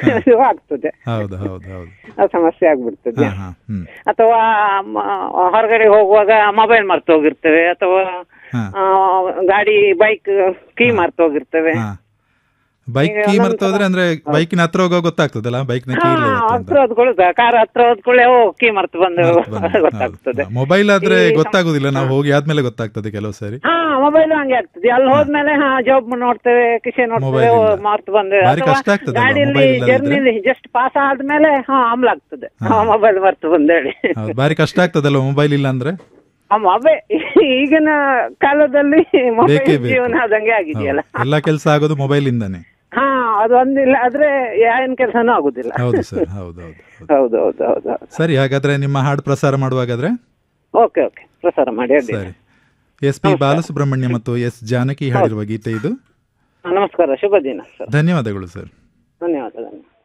ಇದು ಆಗ್ತದೆ ಹೌದು ಹೌದು ಹೌದು ಆ ಸಮಸ್ಯೆ ಆಗ್ಬಿಡ್ತದೆ ಹಾ ಹಾ ಹ್ಮ್ ಅಥವಾ ಮ- ಹೊರಗಡೆ ಹೋಗುವಾಗ ಮೊಬೈಲ್ ಮರ್ತು ಹೋಗಿರ್ತೇವೆ ಅಥವಾ ಹಾ. ಆ, ಗಾಡಿ ಬೈಕ್ ಕೀ ಮರ್ತು ಹೋಗಿರ್ತೇವೆ ಹಾ ಬೈಕ್ ಕೀ ಮರ್ತೋದ್ರೆ ಅಂದ್ರೆ ಬೈಕಿನ ಹತ್ರ ಹೋಗೋ ಗೊತ್ತಾಗ್ತದಲ್ಲ ಬೈಕ್ನ ಕೀ ಇಲ್ಲ ಇವತ್ತು ಅಂತ. ಹತ್ರ ಹೋದ್ಕೊಳ್ಳುದ ಕಾರ್ ಹತ್ರ ಹೋದ್ಕೊಳ್ಳೆ ಓ ಕೀ ಮರ್ತು ಬಂದು ಗೊತ್ತಾಗ್ತದೆ ಮೊಬೈಲ್ ಆದ್ರೆ ಈ ಸಮ- ಗೊತ್ತಾಗುದಿಲ್ಲ ನಾವು ಹೋಗಿ ಆದ್ಮೇಲೆ ಗೊತ್ತಾಗ್ತದೆ ಕೆಲವು ಸಾರಿ ಹಾ ಮೊಬೈಲ್ ಹಂಗೆ ಆಗ್ತದೆ ಅಲ್ಲಿ ಹೋದ್ಮೇಲೆ ಹಾ ಜಾಬ್ ನೋಡ್ತೇವೆ ಕಿಶೆ ನೋಡ್ತೇವೆ Mobile ಓ, ಇಲ್ಲ. ಮರ್ತು ಬಂದೆ ಭಾರಿ ಅಥವಾ ಕಷ್ಟ ಆಗ್ತದಲ್ವಾ ಗಾಡಿಯಲ್ಲಿ mobile ಇಲ್ಲದಿದ್ರೆ? ಜರ್ನಿಲಿ ಜಸ್ಟ್ ಪಾಸ್ ಆದ್ಮೇಲೆ ಹಾ ಆಮ್ಲ ಆಗ್ತದೆ ಮೊಬೈಲ್ ಮರ್ತು ಬಂದೇಳಿ ಹೌದು ಬಾರಿ ಕಷ್ಟ ಆಗ್ತದಲ್ಲ ಮೊಬೈಲ್ ಇಲ್ಲ ಅಂದ್ರೆ ಮೊಬೈಲ್ ಈಗಿನ ಕಾಲದಲ್ಲಿ ಮೊಬೈಲ್ ಬೇಕೇ ಬೇಕು. ಜೀವನ ಆದಂಗೆ ಆಗಿದೆಯಲ್ಲ ಎಲ್ಲ ಕೆಲಸ ಆಗೋದು ಮೊಬೈಲ್ ಇಂದಾನೆ ಹಾ ಅದು ಒಂದಿಲ್ಲ ಆದ್ರೆ ಏನ್ ಕೆಲಸನೂ ಆಗುದಿಲ್ಲ ಹೌದು ಸರ್ ಹೌದು ಹೌದು ಹೌದು ಹೌದು ಹೌದು ಹೌದು ಸರಿ ಹಾಗಾದ್ರೆ ನಿಮ್ಮ ಹಾಡು ಪ್ರಸಾರ ಮಾಡುವಾಗಾದ್ರೆ ಓಕೆ ಓಕೆ ಪ್ರಸಾರ ಮಾಡಿ ಅಡ್ಡಿಲ್ಲ. ಸರಿ ಎಸ್ ಪಿ ಬಾಲಸುಬ್ರಹ್ಮಣ್ಯ ಮತ್ತು ಎಸ್ ಜಾನಕಿ ಹಾಡಿರುವ ಗೀತೆ ಇದು ನಮಸ್ಕಾರ ಶುಭ ದಿನ ಸರ್ ಧನ್ಯವಾದಗಳು ಸರ್ ಧನ್ಯವಾದ ಧನ್ಯವಾದ